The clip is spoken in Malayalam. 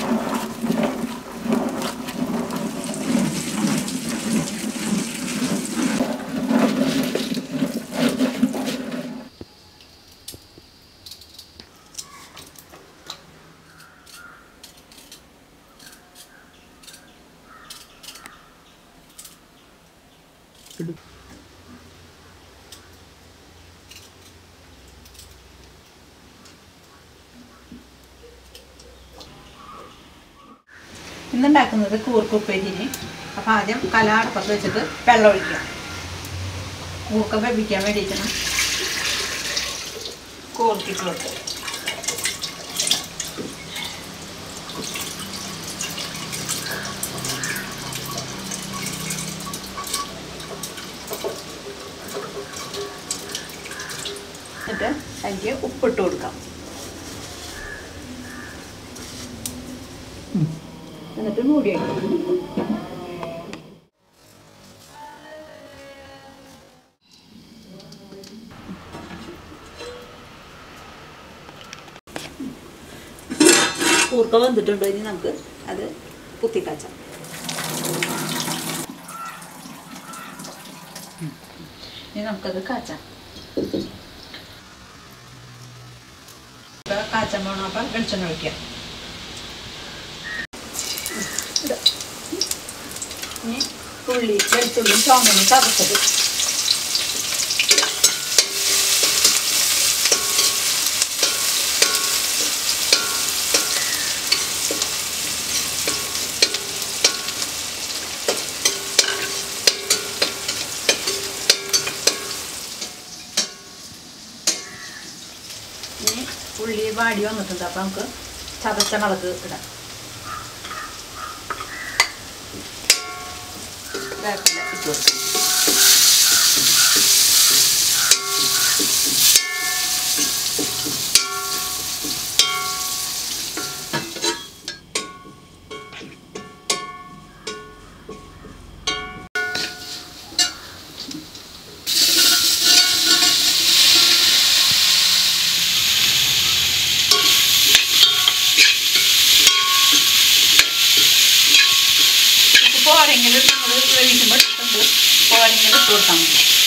ഇന്നുണ്ടാക്കുന്നത് കൂർക്കുപ്പേരിന് അപ്പോൾ ആദ്യം കല അടപ്പത്ത് വെച്ചിട്ട് വെള്ളം ഒഴിക്കുക കൂർക്ക വെപ്പിക്കാൻ വേണ്ടിയിട്ടാണ് കൂർക്കിട്ട് വെക്കുക എന്നിട്ട് അതിലേക്ക് ഉപ്പിട്ട് കൊടുക്കാം എന്നിട്ട് മൂടി വയ്ക്കും കൂർക്ക വന്നിട്ടുണ്ടോ ഇനി നമുക്ക് അത് കുത്തിക്കാച്ചാം ഇനി നമുക്കത് കാച്ചാം ഇപ്പൊ കാച്ചാൻ പോകണം അപ്പം വെളിച്ചെണ്ണ ഒഴിക്കാം ഇതാ. ഇനി ഉള്ളി വെളുത്തുള്ളി ചുവന്നും ചതച്ചത് ഇനി ഉള്ളി വാടി വന്നിട്ടുണ്ട് അപ്പം നമുക്ക് ചതച്ച മുളക് ഇടാം വേപ്പില ഇട്ട് കൊടുക്കാം പോരെങ്കിലും നമ്മൾ വേവിക്കുമ്പോൾ ഇട്ടുണ്ട് പോരെങ്കിലും ഇട്ട് കൊടുത്താൽ മതി